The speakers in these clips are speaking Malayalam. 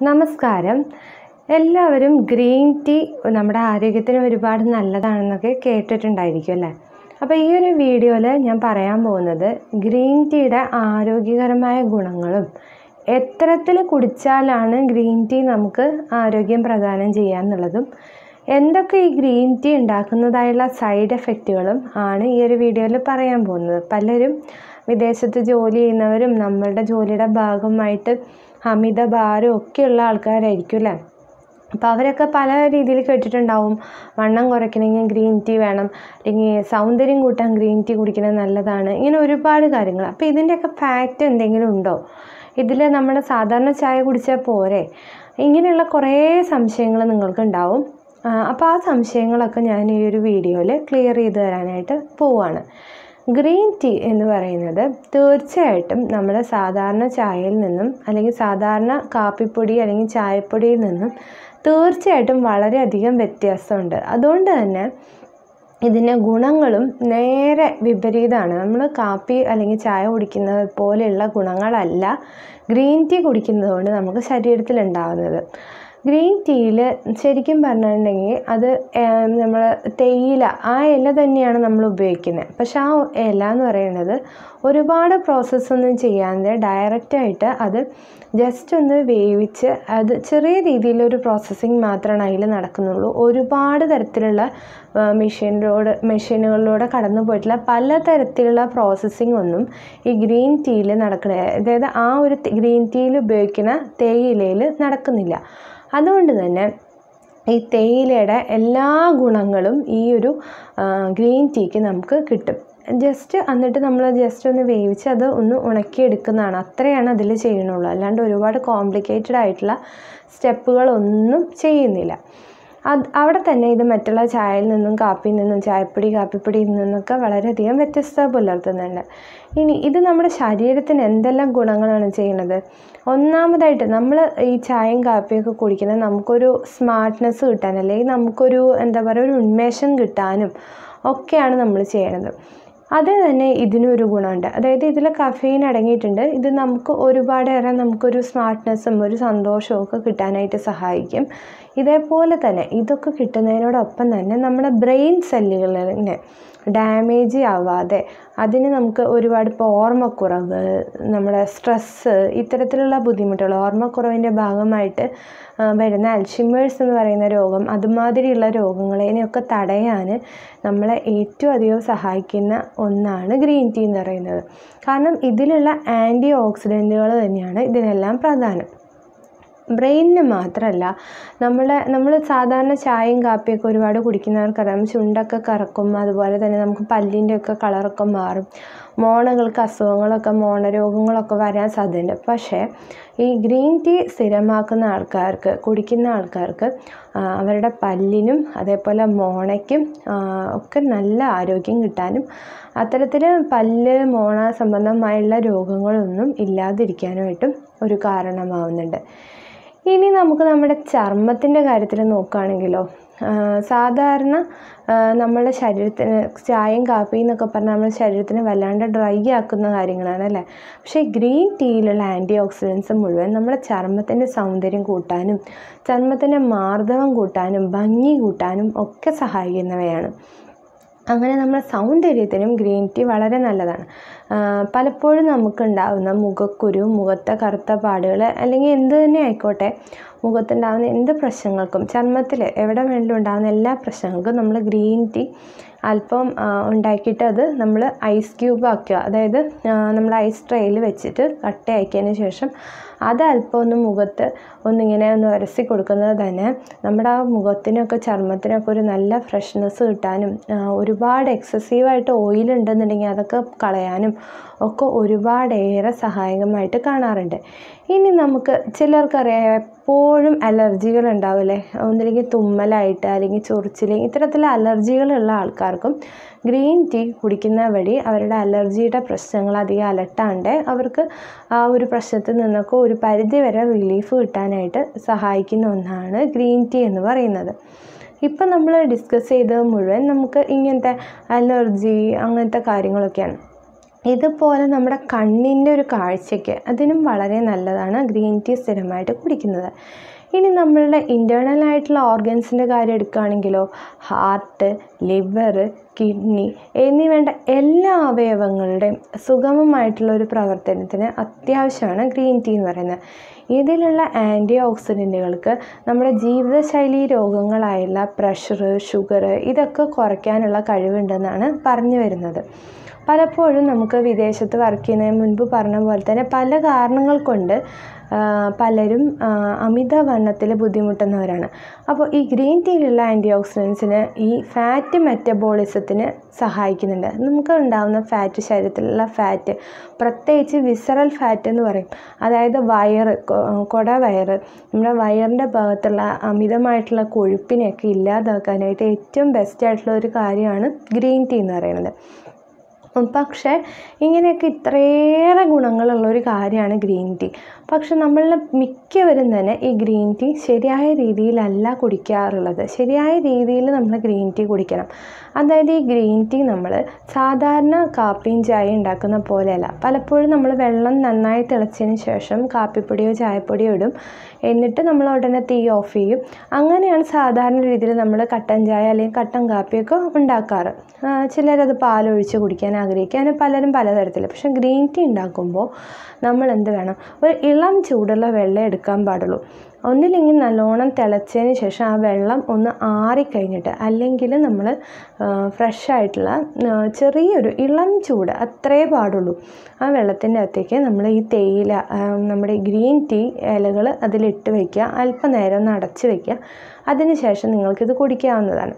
നമസ്കാരം എല്ലാവരും ഗ്രീൻ ടീ നമ്മുടെ ആരോഗ്യത്തിന് ഒരുപാട് നല്ലതാണെന്നൊക്കെ കേട്ടിട്ടുണ്ടായിരിക്കും അല്ലേ അപ്പോൾ ഈ ഒരു വീഡിയോയിൽ ഞാൻ പറയാൻ പോകുന്നത് ഗ്രീൻ ടീയുടെ ആരോഗ്യകരമായ ഗുണങ്ങളും എത്തരത്തിൽ കുടിച്ചാലാണ് ഗ്രീൻ ടീ നമുക്ക് ആരോഗ്യം പ്രദാനം ചെയ്യാന്നുള്ളതും എന്തൊക്കെ ഈ ഗ്രീൻ ടീ ഉണ്ടാക്കുന്നതായുള്ള സൈഡ് എഫക്റ്റുകളും ആണ് ഈ ഒരു വീഡിയോയിൽ പറയാൻ പോകുന്നത് പലരും വിദേശത്ത് ജോലി ചെയ്യുന്നവരും നമ്മളുടെ ജോലിയുടെ ഭാഗമായിട്ട് അമിത ഭാരം ഒക്കെയുള്ള ആൾക്കാരായിരിക്കും അല്ലേ അപ്പോൾ അവരൊക്കെ പല രീതിയിൽ കേട്ടിട്ടുണ്ടാവും വണ്ണം കുറയ്ക്കണമെങ്കിൽ ഗ്രീൻ ടീ വേണം അല്ലെങ്കിൽ സൗന്ദര്യം കൂട്ടാൻ ഗ്രീൻ ടീ കുടിക്കുന്നത് നല്ലതാണ് ഇങ്ങനെ ഒരുപാട് കാര്യങ്ങൾ അപ്പോൾ ഇതിൻ്റെയൊക്കെ ഫാക്റ്റ് എന്തെങ്കിലും ഉണ്ടോ ഇതിൽ നമ്മൾ സാധാരണ ചായ കുടിച്ചാൽ പോരെ ഇങ്ങനെയുള്ള കുറേ സംശയങ്ങൾ നിങ്ങൾക്ക് ഉണ്ടാവും അപ്പോൾ ആ സംശയങ്ങളൊക്കെ ഞാൻ ഈ ഒരു വീഡിയോയിൽ ക്ലിയർ ചെയ്ത് തരാനായിട്ട് പോവാണ് ഗ്രീൻ ടീ എന്ന് പറയുന്നത് തീർച്ചയായിട്ടും നമ്മൾ സാധാരണ ചായയിൽ നിന്നും അല്ലെങ്കിൽ സാധാരണ കാപ്പിപ്പൊടി അല്ലെങ്കിൽ ചായപ്പൊടിയിൽ നിന്നും തീർച്ചയായിട്ടും വളരെയധികം വ്യത്യാസമുണ്ട് അതുകൊണ്ട് തന്നെ ഇതിൻ്റെ ഗുണങ്ങളും നേരെ വിപരീതമാണ് നമ്മൾ കാപ്പി അല്ലെങ്കിൽ ചായ കുടിക്കുന്നത് പോലെയുള്ള ഗുണങ്ങളല്ല ഗ്രീൻ ടീ കുടിക്കുന്നത് കൊണ്ട് നമുക്ക് ശരീരത്തിൽ ഉണ്ടാകുന്നത് ഗ്രീൻ ടീയിൽ ശരിക്കും പറഞ്ഞിട്ടുണ്ടെങ്കിൽ അത് നമ്മൾ തേയില ആ ഇല തന്നെയാണ് നമ്മൾ ഉപയോഗിക്കുന്നത് പക്ഷെ ആ ഇല എന്ന് പറയുന്നത് ഒരുപാട് പ്രോസസ്സൊന്നും ചെയ്യാതെ ഡയറക്റ്റായിട്ട് അത് ജസ്റ്റ് ഒന്ന് വേവിച്ച് അത് ചെറിയ രീതിയിലൊരു പ്രോസസ്സിങ് മാത്രമാണ് അതിൽ നടക്കുന്നുള്ളൂ ഒരുപാട് തരത്തിലുള്ള മെഷീനിലൂടെ മെഷീനുകളിലൂടെ കടന്നു പോയിട്ടുള്ള പല തരത്തിലുള്ള പ്രോസസ്സിംഗ് ഒന്നും ഈ ഗ്രീൻ ടീയിൽ നടക്കണില്ല അതായത് ആ ഒരു ഗ്രീൻ ടീയിൽ ഉപയോഗിക്കുന്ന തേയിലയിൽ നടക്കുന്നില്ല അതുകൊണ്ട് തന്നെ ഈ തേയിലയുടെ എല്ലാ ഗുണങ്ങളും ഈ ഒരു ഗ്രീൻ ടീക്ക് നമുക്ക് കിട്ടും ജസ്റ്റ് എന്നിട്ട് നമ്മൾ ജസ്റ്റ് ഒന്ന് വേവിച്ച് അത് ഒന്ന് ഉണക്കിയെടുക്കുന്നതാണ് അത്രയാണ് അതിൽ ചെയ്യണുള്ളൂ അല്ലാണ്ട് ഒരുപാട് കോംപ്ലിക്കേറ്റഡ് ആയിട്ടുള്ള സ്റ്റെപ്പുകളൊന്നും ചെയ്യുന്നില്ല അത് അവിടെ തന്നെ ഇത് മറ്റുള്ള ചായയിൽ നിന്നും കാപ്പിയിൽ നിന്നും ചായപ്പൊടി കാപ്പിപ്പൊടിയിൽ നിന്നൊക്കെ വളരെയധികം വ്യത്യസ്തത പുലർത്തുന്നുണ്ട് ഇനി ഇത് നമ്മുടെ ശരീരത്തിന് എന്തെല്ലാം ഗുണങ്ങളാണ് ചെയ്യുന്നത് ഒന്നാമതായിട്ട് നമ്മൾ ഈ ചായയും കാപ്പിയൊക്കെ കുടിക്കുന്നത് നമുക്കൊരു സ്മാർട്ട്നെസ് കിട്ടാൻ അല്ലെങ്കിൽ നമുക്കൊരു എന്താ പറയുക ഒരു ഉന്മേഷം കിട്ടാനും ഒക്കെയാണ് നമ്മൾ ചെയ്യണത് അത് തന്നെ ഇതിനൊരു ഗുണമുണ്ട് അതായത് ഇതിൽ കഫീൻ അടങ്ങിയിട്ടുണ്ട് ഇത് നമുക്ക് ഒരുപാടേറെ നമുക്കൊരു സ്മാർട്ട്നെസ്സും ഒരു സന്തോഷവും ഒക്കെ കിട്ടാനായിട്ട് സഹായിക്കും ഇതേപോലെ തന്നെ ഇതൊക്കെ കിട്ടുന്നതിനോടൊപ്പം തന്നെ നമ്മുടെ ബ്രെയിൻ സെല്ലുകളിനെ ഡാമേജ് ആവാതെ അതിന് നമുക്ക് ഒരുപാട് ഇപ്പോൾ ഓർമ്മക്കുറവ് നമ്മുടെ സ്ട്രെസ്സ് ഇത്തരത്തിലുള്ള ബുദ്ധിമുട്ടുകൾ ഓർമ്മക്കുറവിൻ്റെ ഭാഗമായിട്ട് വരുന്ന അൽഷിമേഴ്സ് എന്ന് പറയുന്ന രോഗം അതുമാതിരിയുള്ള രോഗങ്ങളെയൊക്കെ തടയാൻ നമ്മളെ ഏറ്റവും അധികം സഹായിക്കുന്ന ഒന്നാണ് ഗ്രീൻ ടീ എന്ന് പറയുന്നത് കാരണം ഇതിലുള്ള ആൻറ്റി ഓക്സിഡൻറ്റുകൾ തന്നെയാണ് ഇതിനെല്ലാം പ്രധാനം ബ്രെയിനിന് മാത്രമല്ല നമ്മളെ നമ്മൾ സാധാരണ ചായയും കാപ്പിയൊക്കെ ഒരുപാട് കുടിക്കുന്നവർക്കറിയാം ചുണ്ടൊക്കെ കറക്കും അതുപോലെ തന്നെ നമുക്ക് പല്ലിൻ്റെ ഒക്കെ കളറൊക്കെ മാറും മോണകൾക്ക് അസുഖങ്ങളൊക്കെ മോണരോഗങ്ങളൊക്കെ വരാൻ സാധ്യതയുണ്ട് പക്ഷേ ഈ ഗ്രീൻ ടീ സ്ഥിരമാക്കുന്ന ആൾക്കാർക്ക് കുടിക്കുന്ന ആൾക്കാർക്ക് അവരുടെ പല്ലിനും അതേപോലെ മോണയ്ക്കും ഒക്കെ നല്ല ആരോഗ്യം കിട്ടാനും അത്തരത്തിൽ പല്ല് മോണ സംബന്ധമായുള്ള രോഗങ്ങളൊന്നും ഇല്ലാതിരിക്കാനുമായിട്ടും ഒരു കാരണമാവുന്നുണ്ട് ഇനി നമുക്ക് നമ്മുടെ ചർമ്മത്തിൻ്റെ കാര്യത്തിൽ നോക്കുകയാണെങ്കിലോ സാധാരണ നമ്മുടെ ശരീരത്തിന് ചായയും കാപ്പിയും എന്നൊക്കെ പറഞ്ഞാൽ നമ്മുടെ ശരീരത്തിന് വല്ലാണ്ട് ഡ്രൈ ആക്കുന്ന കാര്യങ്ങളാണ് അല്ലേ പക്ഷേ ഗ്രീൻ ടീയിലുള്ള ആൻറ്റി ഓക്സിഡൻസ് മുഴുവൻ നമ്മുടെ ചർമ്മത്തിൻ്റെ സൗന്ദര്യം കൂട്ടാനും ചർമ്മത്തിൻ്റെ മാർദ്ദവം കൂട്ടാനും ഭംഗി കൂട്ടാനും ഒക്കെ സഹായിക്കുന്നവയാണ് അങ്ങനെ നമ്മുടെ സൗന്ദര്യത്തിനും ഗ്രീൻ ടീ വളരെ നല്ലതാണ് പലപ്പോഴും നമുക്കുണ്ടാകുന്ന മുഖക്കുരു മുഖത്തെ കറുത്ത പാടുകൾ അല്ലെങ്കിൽ എന്ത് തന്നെ ആയിക്കോട്ടെ മുഖത്തുണ്ടാകുന്ന എന്ത് പ്രശ്നങ്ങൾക്കും ചർമ്മത്തിൽ എവിടെ വേണമെങ്കിലും ഉണ്ടാകുന്ന എല്ലാ പ്രശ്നങ്ങൾക്കും നമ്മൾ ഗ്രീൻ ടീ അല്പം ഉണ്ടാക്കിയിട്ട് അത് നമ്മൾ ഐസ് ക്യൂബ് ആക്കുക അതായത് നമ്മൾ ഐസ് ട്രേയിൽ വെച്ചിട്ട് കട്ടയാക്കിയതിന് ശേഷം അത് അല്പം ഒന്ന് മുഖത്ത് ഒന്നിങ്ങനെ ഒന്ന് ഉരസി കൊടുക്കുന്നത് തന്നെ നമ്മുടെ ആ മുഖത്തിനൊക്കെ ചർമ്മത്തിനൊക്കെ ഒരു നല്ല ഫ്രഷ്നെസ് കിട്ടാനും ഒരുപാട് എക്സസീവായിട്ട് ഓയിൽ ഉണ്ടെന്നുണ്ടെങ്കിൽ അതൊക്കെ കളയാനും ഒക്കെ ഒരുപാടേറെ സഹായകമായിട്ട് കാണാറുണ്ട് ഇനി നമുക്ക് ചിലർക്കറിയാം എപ്പോഴും അലർജികൾ ഉണ്ടാവില്ലേ ഒന്നില്ലെങ്കിൽ തുമ്മലായിട്ട് അല്ലെങ്കിൽ ചൊറിച്ചിൽ ഇത്തരത്തിലുള്ള അലർജികളുള്ള ആൾക്കാർക്കും ഗ്രീൻ ടീ കുടിക്കുന്ന വഴി അവരുടെ അലർജിയുടെ പ്രശ്നങ്ങൾ അധികം അലട്ടാണ്ട് അവർക്ക് ആ ഒരു പ്രശ്നത്തിൽ നിന്നൊക്കെ ഒരു പരിധി വരെ റിലീഫ് കിട്ടാനായിട്ട് സഹായിക്കുന്ന ഒന്നാണ് ഗ്രീൻ ടീ എന്ന് പറയുന്നത് ഇപ്പം നമ്മൾ ഡിസ്കസ് ചെയ്തത് മുഴുവൻ നമുക്ക് ഇങ്ങനത്തെ അലർജി അങ്ങനത്തെ കാര്യങ്ങളൊക്കെയാണ് ഇതുപോലെ നമ്മുടെ കണ്ണിൻ്റെ ഒരു കാഴ്ചയ്ക്ക് അതിനും വളരെ നല്ലതാണ് ഗ്രീൻ ടീ സ്ഥിരമായിട്ട് കുടിക്കുന്നത് ഇനി നമ്മളുടെ ഇൻറ്റേർണൽ ആയിട്ടുള്ള ഓർഗൻസിൻ്റെ കാര്യം എടുക്കുകയാണെങ്കിലോ ഹാർട്ട് ലിവർ കിഡ്നി എന്നീ വേണ്ട എല്ലാ അവയവങ്ങളുടെയും സുഗമമായിട്ടുള്ള ഒരു പ്രവർത്തനത്തിന് അത്യാവശ്യമാണ് ഗ്രീൻ ടീ എന്ന് പറയുന്നത് ഇതിലുള്ള ആൻറ്റി ഓക്സിഡൻറ്റുകൾക്ക് നമ്മുടെ ജീവിതശൈലി രോഗങ്ങളായുള്ള പ്രഷർ ഷുഗർ ഇതൊക്കെ കുറയ്ക്കാനുള്ള കഴിവുണ്ടെന്നാണ് പറഞ്ഞു വരുന്നത് പലപ്പോഴും നമുക്ക് വിദേശത്ത് വർക്ക് ചെയ്യുന്നതിന് മുൻപ് പറഞ്ഞ പോലെ തന്നെ പല കാരണങ്ങൾ കൊണ്ട് പലരും അമിതവണ്ണത്തിൽ ബുദ്ധിമുട്ടുന്നവരാണ് അപ്പോൾ ഈ ഗ്രീൻ ടീയിലുള്ള ആൻറ്റി ഓക്സിഡൻസിന് ഈ ഫാറ്റ് മെറ്റബോളിസത്തിന് സഹായിക്കുന്നുണ്ട് നമുക്ക് ഉണ്ടാകുന്ന ഫാറ്റ് ശരീരത്തിലുള്ള ഫാറ്റ് പ്രത്യേകിച്ച് വിസറൽ ഫാറ്റ് എന്ന് പറയും അതായത് വയറ് കൊട വയറ് നമ്മുടെ വയറിൻ്റെ ഭാഗത്തുള്ള അമിതമായിട്ടുള്ള കൊഴുപ്പിനെയൊക്കെ ഇല്ലാതാക്കാനായിട്ട് ഏറ്റവും ബെസ്റ്റ് ആയിട്ടുള്ള ഒരു കാര്യമാണ് ഗ്രീൻ ടീ എന്ന് പറയുന്നത് പക്ഷേ ഇങ്ങനെയൊക്കെ ഇത്രയേറെ ഗുണങ്ങളുള്ള ഒരു കാര്യമാണ് ഗ്രീൻ ടീ പക്ഷെ നമ്മളിൽ മിക്കവരും തന്നെ ഈ ഗ്രീൻ ടീ ശരിയായ രീതിയിലല്ല കുടിക്കാറുള്ളത് ശരിയായ രീതിയിൽ നമ്മൾ ഗ്രീൻ ടീ കുടിക്കണം അതായത് ഈ ഗ്രീൻ ടീ നമ്മൾ സാധാരണ കാപ്പിയും ചായ ഉണ്ടാക്കുന്ന പോലെയല്ല പലപ്പോഴും നമ്മൾ വെള്ളം നന്നായി തിളച്ചതിന് ശേഷം കാപ്പിപ്പൊടിയോ ചായപ്പൊടിയോ ഇടും എന്നിട്ട് നമ്മൾ ഉടനെ തീ ഓഫ് ചെയ്യും അങ്ങനെയാണ് സാധാരണ രീതിയിൽ നമ്മൾ കട്ടൻ ചായ അല്ലെങ്കിൽ കട്ടൻ കാപ്പിയൊക്കെ ഉണ്ടാക്കാറ് ചിലരത് പാലൊഴിച്ച് കുടിക്കാൻ ആഗ്രഹിക്കുക അങ്ങനെ പലരും പലതരത്തിൽ പക്ഷേ ഗ്രീൻ ടീ ഉണ്ടാക്കുമ്പോൾ നമ്മൾ എന്ത് വേണം ഒരു ഇളം ചൂടുള്ള വെള്ളം എടുക്കാൻ പാടുള്ളൂ ഒന്നില്ലെങ്കിൽ നല്ലോണം തിളച്ചതിന് ശേഷം ആ വെള്ളം ഒന്ന് ആറിക്കഴിഞ്ഞിട്ട് അല്ലെങ്കിൽ നമ്മൾ ഫ്രഷ് ആയിട്ടുള്ള ചെറിയൊരു ഇളം ചൂട് അത്രേ പാടുള്ളൂ ആ വെള്ളത്തിൻ്റെ അകത്തേക്ക് നമ്മൾ ഈ തേയില നമ്മുടെ ഗ്രീൻ ടീ ഇലകൾ അതിലിട്ട് വയ്ക്കുക അല്പനേരം ഒന്ന് അടച്ച് വയ്ക്കുക അതിന് ശേഷം നിങ്ങൾക്കിത് കുടിക്കാവുന്നതാണ്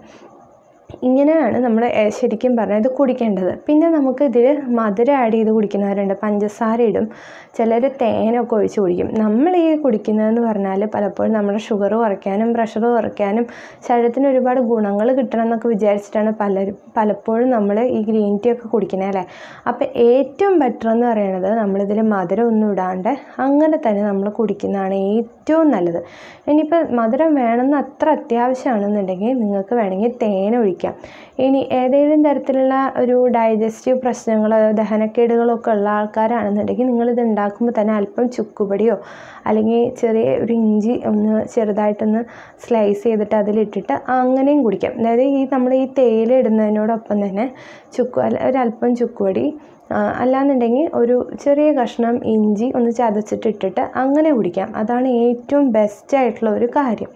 ഇങ്ങനെയാണ് നമ്മൾ ശരിക്കും പറഞ്ഞാൽ ഇത് കുടിക്കേണ്ടത് പിന്നെ നമുക്ക് ഇതിൽ മധുരം ആഡ് ചെയ്ത് കുടിക്കുന്നവരുണ്ട് പഞ്ചസാര ഇടും ചിലർ തേനൊക്കെ ഒഴിച്ച് കുടിക്കും നമ്മൾ ഈ കുടിക്കുന്നതെന്ന് പറഞ്ഞാൽ പലപ്പോഴും നമ്മുടെ ഷുഗർ കുറയ്ക്കാനും പ്രഷർ കുറയ്ക്കാനും ശരീരത്തിന് ഒരുപാട് ഗുണങ്ങൾ കിട്ടണം എന്നൊക്കെ വിചാരിച്ചിട്ടാണ് പലരും പലപ്പോഴും നമ്മൾ ഈ ഗ്രീൻ ടീ ഒക്കെ കുടിക്കുന്നത് അല്ലേ അപ്പോൾ ഏറ്റവും ബെറ്റർ എന്ന് പറയുന്നത് നമ്മളിതിൽ മധുരം ഒന്നും ഇടാണ്ട് അങ്ങനെ തന്നെ നമ്മൾ കുടിക്കുന്നതാണ് ഏറ്റവും നല്ലത് ഇനിയിപ്പോൾ മധുരം വേണമെന്ന് അത്ര അത്യാവശ്യമാണെന്നുണ്ടെങ്കിൽ നിങ്ങൾക്ക് വേണമെങ്കിൽ തേൻ ഒഴിക്കാം ഇനി ഏതെങ്കിലും തരത്തിലുള്ള ഒരു ഡൈജസ്റ്റീവ് പ്രശ്നങ്ങളോ ദഹനക്കേടുകളൊക്കെ ഉള്ള ആൾക്കാരാണെന്നുണ്ടെങ്കിൽ നിങ്ങളിത് ഉണ്ടാക്കുമ്പോൾ തന്നെ അല്പം ചുക്കുപൊടിയോ അല്ലെങ്കിൽ ചെറിയ ഒരു ഇഞ്ചി ഒന്ന് ചെറുതായിട്ടൊന്ന് സ്ലൈസ് ചെയ്തിട്ട് അതിലിട്ടിട്ട് അങ്ങനെയും കുടിക്കാം അതായത് ഈ നമ്മൾ ഈ തേയില ഇടുന്നതിനോടൊപ്പം തന്നെ ചുക്ക് ഒരല്പം ചുക്കുപൊടി അല്ലാന്നുണ്ടെങ്കിൽ ഒരു ചെറിയ കഷ്ണം ഇഞ്ചി ഒന്ന് ചതച്ചിട്ട് ഇട്ടിട്ട് അങ്ങനെ കുടിക്കാം അതാണ് ഏറ്റവും ബെസ്റ്റ് ആയിട്ടുള്ള ഒരു കാര്യം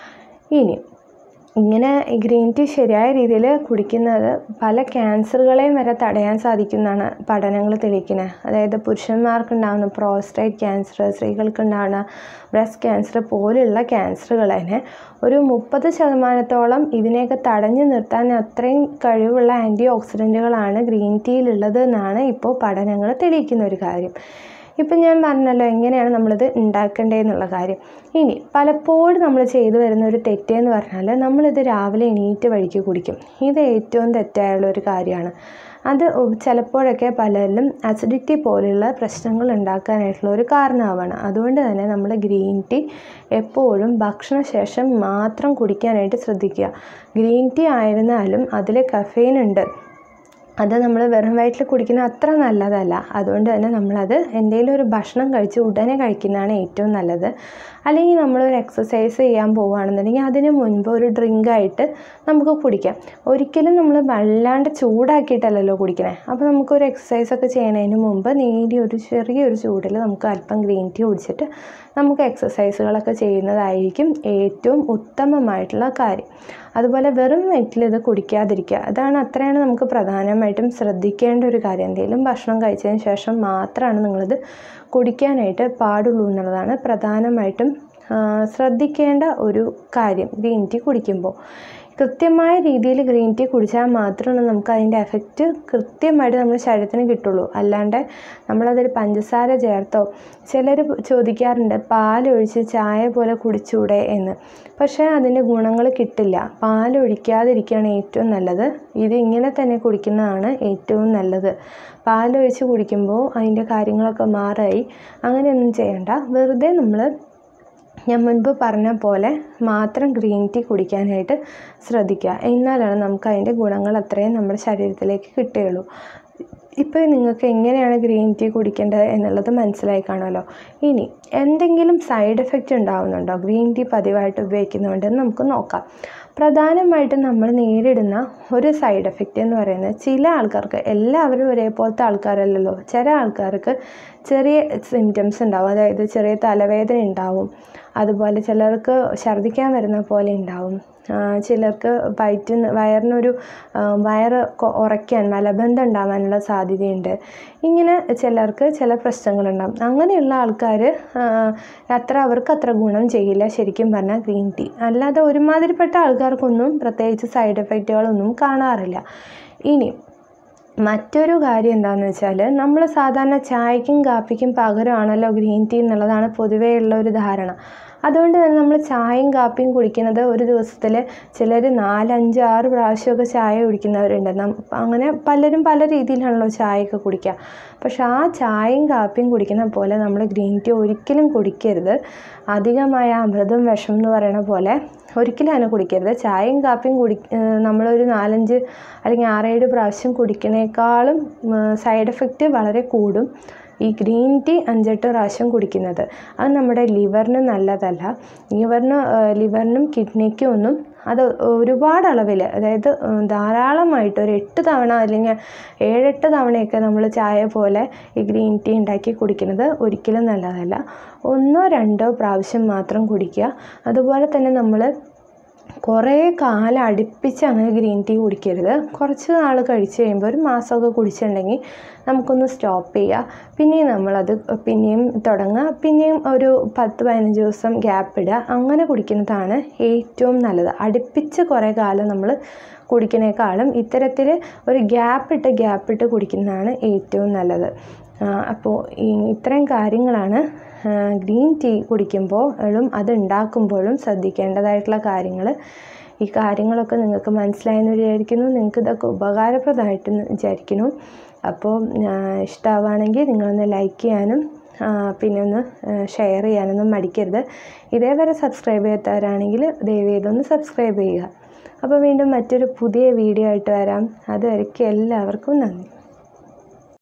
ഇനി ഇങ്ങനെ ഗ്രീൻ ടീ ശരിയായ രീതിയിൽ കുടിക്കുന്നത് പല ക്യാൻസറുകളെയും വരെ തടയാൻ സാധിക്കുന്നതാണ് പഠനങ്ങൾ തെളിയിക്കുന്നത് അതായത് പുരുഷന്മാർക്കുണ്ടാകുന്ന പ്രോസ്റ്റേറ്റ് ക്യാൻസർ സ്ത്രീകൾക്കുണ്ടാകുന്ന ബ്രസ്റ്റ് ക്യാൻസർ പോലുള്ള ക്യാൻസറുകളെ ഒരു മുപ്പത് ശതമാനത്തോളം ഇതിനെയൊക്കെ തടഞ്ഞു നിർത്താൻ അത്രയും കഴിവുള്ള ആൻറ്റി ഓക്സിഡൻറ്റുകളാണ് ഗ്രീൻ ടീയിലുള്ളത് എന്നാണ് ഇപ്പോൾ പഠനങ്ങൾ തെളിയിക്കുന്ന ഒരു കാര്യം ഇപ്പം ഞാൻ പറഞ്ഞല്ലോ എങ്ങനെയാണ് നമ്മളിത് ഉണ്ടാക്കേണ്ടതെന്നുള്ള കാര്യം ഇനി പലപ്പോഴും നമ്മൾ ചെയ്തു വരുന്ന ഒരു തെറ്റെന്ന് പറഞ്ഞാൽ നമ്മളിത് രാവിലെ എണീറ്റ് വഴിക്ക് കുടിക്കും ഇത് ഏറ്റവും തെറ്റായുള്ള ഒരു കാര്യമാണ് അത് ചിലപ്പോഴൊക്കെ പലരിലും അസിഡിറ്റി പോലെയുള്ള പ്രശ്നങ്ങൾ ഉണ്ടാക്കാനായിട്ടുള്ള ഒരു കാരണമാവാണ് അതുകൊണ്ട് തന്നെ നമ്മൾ ഗ്രീൻ ടീ എപ്പോഴും ഭക്ഷണശേഷം മാത്രം കുടിക്കാനായിട്ട് ശ്രദ്ധിക്കുക ഗ്രീൻ ടീ ആയിരുന്നാലും അതിൽ കഫെയിൻ ഉണ്ട് അത് നമ്മൾ വെറും വയറ്റിൽ കുടിക്കുന്നത് അത്ര നല്ലതല്ല അതുകൊണ്ട് തന്നെ നമ്മളത് എന്തെങ്കിലും ഒരു ഭക്ഷണം കഴിച്ച് ഉടനെ കഴിക്കുന്നതാണ് ഏറ്റവും നല്ലത് അല്ലെങ്കിൽ നമ്മളൊരു എക്സസൈസ് ചെയ്യാൻ പോവുകയാണെന്നുണ്ടെങ്കിൽ അതിന് മുൻപ് ഒരു ഡ്രിങ്കായിട്ട് നമുക്ക് കുടിക്കാം ഒരിക്കലും നമ്മൾ വല്ലാണ്ട് ചൂടാക്കിയിട്ടല്ലല്ലോ കുടിക്കണേ അപ്പോൾ നമുക്കൊരു എക്സസൈസ് ഒക്കെ ചെയ്യണതിന് മുമ്പ് നേരിയ ഒരു ചെറിയൊരു ചൂടിൽ നമുക്ക് അല്പം ഗ്രീൻ ടീ കുടിച്ചിട്ട് നമുക്ക് എക്സസൈസുകളൊക്കെ ചെയ്യുന്നതായിരിക്കും ഏറ്റവും ഉത്തമമായിട്ടുള്ള കാര്യം അതുപോലെ വെറും വയറ്റിൽ ഇത് കുടിക്കാതിരിക്കുക അതാണ് അത്രയാണ് നമുക്ക് പ്രധാനമായിട്ടും ശ്രദ്ധിക്കേണ്ട ഒരു കാര്യം എന്തെങ്കിലും ഭക്ഷണം കഴിച്ചതിന് ശേഷം മാത്രമാണ് നിങ്ങളിത് കുടിക്കാനായിട്ട് പാടുള്ളൂ എന്നുള്ളതാണ് പ്രധാനമായിട്ടും ശ്രദ്ധിക്കേണ്ട ഒരു കാര്യം ഗ്രീൻ ടീ കുടിക്കുമ്പോൾ കൃത്യമായ രീതിയിൽ ഗ്രീൻ ടീ കുടിച്ചാൽ മാത്രമാണ് നമുക്ക് അതിൻ്റെ എഫക്റ്റ് കൃത്യമായിട്ട് നമ്മുടെ ശരീരത്തിന് കിട്ടുള്ളൂ അല്ലാണ്ട് നമ്മളതിൽ പഞ്ചസാര ചേർത്തോ ചിലർ ചോദിക്കാറുണ്ട് പാലൊഴിച്ച് ചായ പോലെ കുടിച്ചൂടെ എന്ന് പക്ഷേ അതിൻ്റെ ഗുണങ്ങൾ കിട്ടില്ല പാലൊഴിക്കാതിരിക്കുകയാണ് ഏറ്റവും നല്ലത് ഇത് ഇങ്ങനെ തന്നെ കുടിക്കുന്നതാണ് ഏറ്റവും നല്ലത് പാലൊഴിച്ച് കുടിക്കുമ്പോൾ അതിൻ്റെ കാര്യങ്ങളൊക്കെ മാറായി അങ്ങനെയൊന്നും ചെയ്യണ്ട വെറുതെ നമ്മൾ ഞാൻ മുൻപ് പറഞ്ഞ പോലെ മാത്രം ഗ്രീൻ ടീ കുടിക്കാനായിട്ട് ശ്രദ്ധിക്കുക എന്നാലാണ് നമുക്ക് അതിൻ്റെ ഗുണങ്ങൾ അത്രയും നമ്മുടെ ശരീരത്തിലേക്ക് കിട്ടുകയുള്ളൂ ഇപ്പോൾ നിങ്ങൾക്ക് എങ്ങനെയാണ് ഗ്രീൻ ടീ കുടിക്കേണ്ടത് എന്നുള്ളത് മനസ്സിലായി കാണുമല്ലോ ഇനി എന്തെങ്കിലും സൈഡ് എഫക്റ്റ് ഉണ്ടാവുന്നുണ്ടോ ഗ്രീൻ ടീ പതിവായിട്ട് ഉപയോഗിക്കുന്നതുകൊണ്ട് എന്ന് നമുക്ക് നോക്കാം പ്രധാനമായിട്ടും നമ്മൾ നേരിടുന്ന ഒരു സൈഡ് എഫക്റ്റ് എന്ന് പറയുന്നത് ചില ആൾക്കാർക്ക് എല്ലാവരും ഒരേപോലത്തെ ആൾക്കാരല്ലല്ലോ ചില ആൾക്കാർക്ക് ചെറിയ സിംറ്റംസ് ഉണ്ടാവും അതായത് ചെറിയ തലവേദന ഉണ്ടാവും അതുപോലെ ചിലർക്ക് ഛർദ്ദിക്കാൻ വരുന്ന പോലെ ഉണ്ടാവും ചിലർക്ക് വയറ്റിന് വയറിനൊരു വയറ് ഉറയ്ക്കാൻ മലബന്ധം ഉണ്ടാവാനുള്ള സാധ്യതയുണ്ട് ഇങ്ങനെ ചിലർക്ക് ചില പ്രശ്നങ്ങളുണ്ടാകും അങ്ങനെയുള്ള ആൾക്കാർ അത്ര അവർക്ക് അത്ര ഗുണം ചെയ്യില്ല ശരിക്കും പറഞ്ഞാൽ ഗ്രീൻ ടീ അല്ലാതെ ഒരുമാതിരിപ്പെട്ട ആൾക്കാർക്കൊന്നും പ്രത്യേകിച്ച് സൈഡ് എഫക്റ്റുകളൊന്നും കാണാറില്ല ഇനി മറ്റൊരു കാര്യം എന്താണെന്ന് വെച്ചാൽ നമ്മൾ സാധാരണ ചായക്കും കാപ്പിക്കും പകരമാണല്ലോ ഗ്രീൻ ടീ എന്നുള്ളതാണ് പൊതുവേ ഉള്ള ഒരു ധാരണ അതുകൊണ്ട് തന്നെ നമ്മൾ ചായയും കാപ്പിയും കുടിക്കുന്നത് ഒരു ദിവസത്തിൽ ചിലർ നാലഞ്ച് ആറ് പ്രാവശ്യമൊക്കെ ചായ കുടിക്കുന്നവരുണ്ട് അങ്ങനെ പലരും പല രീതിയിലാണല്ലോ ചായയൊക്കെ കുടിക്കുക പക്ഷെ ആ ചായയും കാപ്പിയും കുടിക്കുന്ന പോലെ നമ്മൾ ഗ്രീൻ ടീ ഒരിക്കലും കുടിക്കരുത് അധികമായ അമൃതം വിഷം എന്ന് പറയുന്ന പോലെ ഒരിക്കലും അങ്ങനെ കുടിക്കരുത് ചായയും കാപ്പിയും കുടി നമ്മളൊരു നാലഞ്ച് അല്ലെങ്കിൽ ആറേഴ് പ്രാവശ്യം കുടിക്കുന്നേക്കാളും സൈഡ് എഫക്റ്റ് വളരെ കൂടും ഈ ഗ്രീൻ ടീ അഞ്ചെട്ട് പ്രാവശ്യം കുടിക്കുന്നത് അത് നമ്മുടെ ലിവറിന് നല്ലതല്ല ലിവറിന് ലിവറിനും കിഡ്നിക്കും ഒന്നും അത് ഒരുപാട് അളവിൽ അതായത് ധാരാളമായിട്ട് ഒരു എട്ട് തവണ അല്ലെങ്കിൽ ഏഴെട്ട് തവണയൊക്കെ നമ്മൾ ചായ പോലെ ഈ ഗ്രീൻ ടീ ഉണ്ടാക്കി കുടിക്കുന്നത് ഒരിക്കലും നല്ലതല്ല ഒന്നോ രണ്ടോ പ്രാവശ്യം മാത്രം കുടിക്കുക അതുപോലെ തന്നെ നമ്മൾ കുറേ കാലം അടുപ്പിച്ച് അങ്ങനെ ഗ്രീൻ ടീ കുടിക്കരുത് കുറച്ച് നാൾ കഴിച്ച് കഴിയുമ്പോൾ ഒരു മാസമൊക്കെ കുടിച്ചിട്ടുണ്ടെങ്കിൽ നമുക്കൊന്ന് സ്റ്റോപ്പ് ചെയ്യുക പിന്നെയും നമ്മളത് പിന്നെയും തുടങ്ങുക പിന്നെയും ഒരു പത്ത് പതിനഞ്ച് ദിവസം ഗ്യാപ്പ് ഇടുക അങ്ങനെ കുടിക്കുന്നതാണ് ഏറ്റവും നല്ലത് അടുപ്പിച്ച് കുറേ കാലം നമ്മൾ കുടിക്കുന്നേക്കാളും ഇത്തരത്തിൽ ഒരു ഗ്യാപ്പ് ഇട്ട് ഗ്യാപ്പ് ഇട്ട് കുടിക്കുന്നതാണ് ഏറ്റവും നല്ലത് അപ്പോൾ ഇത്രയും കാര്യങ്ങളാണ് ഗ്രീൻ ടീ കുടിക്കുമ്പോഴും അത് ഉണ്ടാക്കുമ്പോഴും ശ്രദ്ധിക്കേണ്ടതായിട്ടുള്ള കാര്യങ്ങൾ ഈ കാര്യങ്ങളൊക്കെ നിങ്ങൾക്ക് മനസ്സിലായെന്ന് വിചാരിക്കുന്നു നിങ്ങൾക്ക് ഇതൊക്കെ ഉപകാരപ്രദമായിട്ട് വിചാരിക്കുന്നു അപ്പോൾ ഇഷ്ടമാവുകയാണെങ്കിൽ നിങ്ങളൊന്ന് ലൈക്ക് ചെയ്യാനും പിന്നെ ഒന്ന് ഷെയർ ചെയ്യാനൊന്നും മടിക്കരുത് ഇതേവരെ സബ്സ്ക്രൈബ് ചെയ്യാത്തവരാണെങ്കിൽ ദയവ് ചെയ്തൊന്ന് സബ്സ്ക്രൈബ് ചെയ്യുക അപ്പോൾ വീണ്ടും മറ്റൊരു പുതിയ വീഡിയോ ആയിട്ട് വരാം അതുവരയ്ക്കും എല്ലാവർക്കും നന്ദി